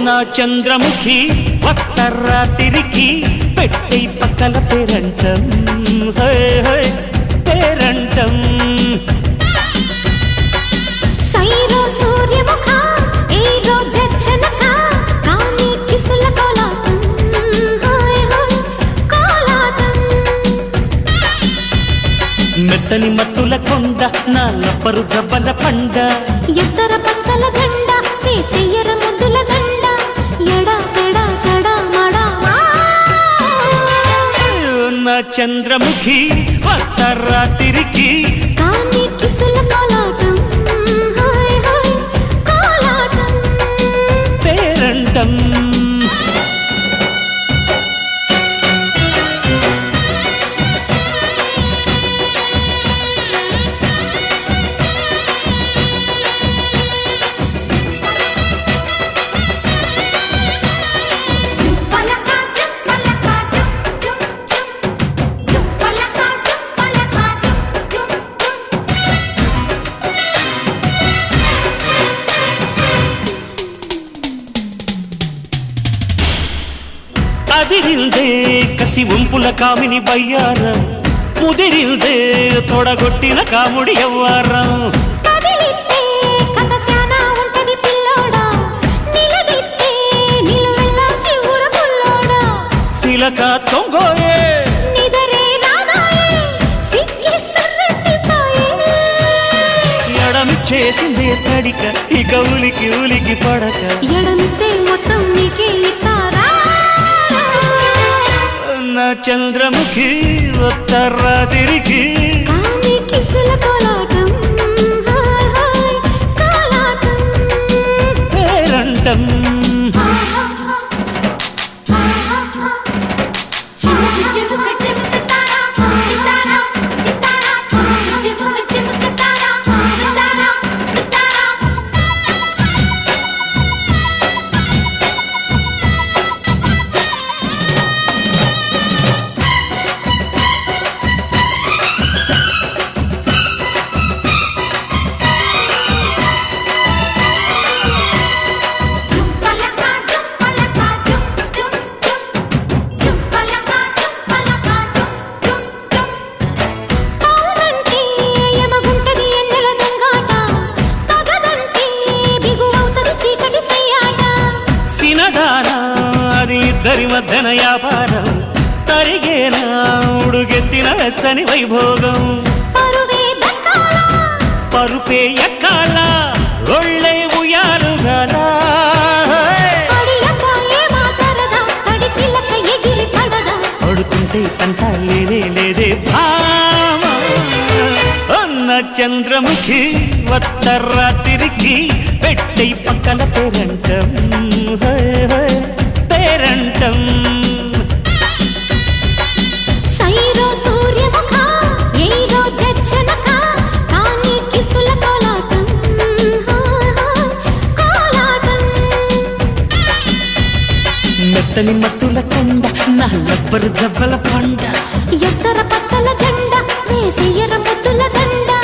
నా చంద్రముఖి వత్తర్రా తిరిగి పెట్టై పక్కల పేరంటం హే హే పేరంటం సైరో సూర్యముఖ ఏరో జచ్చనక కాని కిసుల కోలాటం హాయ్ హాయ్ కోలాటం మెత్తని మత్తుల కొండ నా లబ్బరు జబ్బల పండ ఎత్తర పచ్చల జెండా వేసెయ్యర ముద్దుల దండ ఎడా పెడా చడా మడా నా చంద్రముఖి వత్తర్రా తిరిగి కాని కిసుల కోలాటం హాయ్ హాయ్ కోలాటం పేరంటం పలకా జుమ్ పలకా జుమ్ జుమ్ జుమ్ జుమ్ పలకా జుమ్ పలకా జుమ్ జుమ్ జుమ్ అదిరిందే కసి ఉంపుల కామిని బయ్యారం ముదిరిందే తొడగొట్టిన కాముడి ఎవ్వారం కదిలితే కథ శానా ఉంటది పిల్లోడా నిలదితే నిలువెల్లా చివుర పుల్లోడా శిలక తొంగోయే నిదరే రాదాయే సిక్కి సుర్రెత్తిపోయే ఎడమిచ్చేసిందే తడిక ఇక ఉలికి ఉలికి పడక ఎడమితే మొత్తం నీకే ఇస్తారా నా చంద్రముఖి ఉత్తర్రా తిరిగి కాని కిసుల కోలాటం హాయ్ హాయ్ కోలాటం పేరంటం చిముకు చిముకు చిముకు తారా తారా తారా చిముకు చిముకు చిముకు తారా తారా తారా పలకా జుమ్ పలకా జుమ్ జుమ్ జుమ్ జుమ్ పలకా జుమ్ పలకా జుమ్ జుమ్ జుమ్ అవునంటే యమగుంటది ఎన్నెల దొంగాట తగదంటే బిగువవుతది చీకటి సయ్యాట సినదానా అది ఇద్దరి మధ్యన వ్యాపారం తరిగేనా ఉడుగెత్తిన వెచ్చని వైభోగం పరువే దక్కాల పరుపే ఎక్కాల ఒళ్ళే ఉయాలుగలా అడియపాయే మా సరదా తడిసిలక ఎగిరి పడదా పడుతుంటే పంట లేనే లేదే భామ అన్న చంద్రముఖి వత్తర్రా తిరిగి పెట్టై పక్కల పేరంటం హే, హే, పేరంటం సైరో సూర్యముఖ ఏరో జచ్చనక కాని కిసుల కోలాటం హాయ్ హాయ్ కోలాటం మెత్తని మత్తుల కొండ నా లబ్బరు జబ్బల పండ ఎత్తర పచ్చల జెండా వేసి ఎర్ర ముద్దుల దండ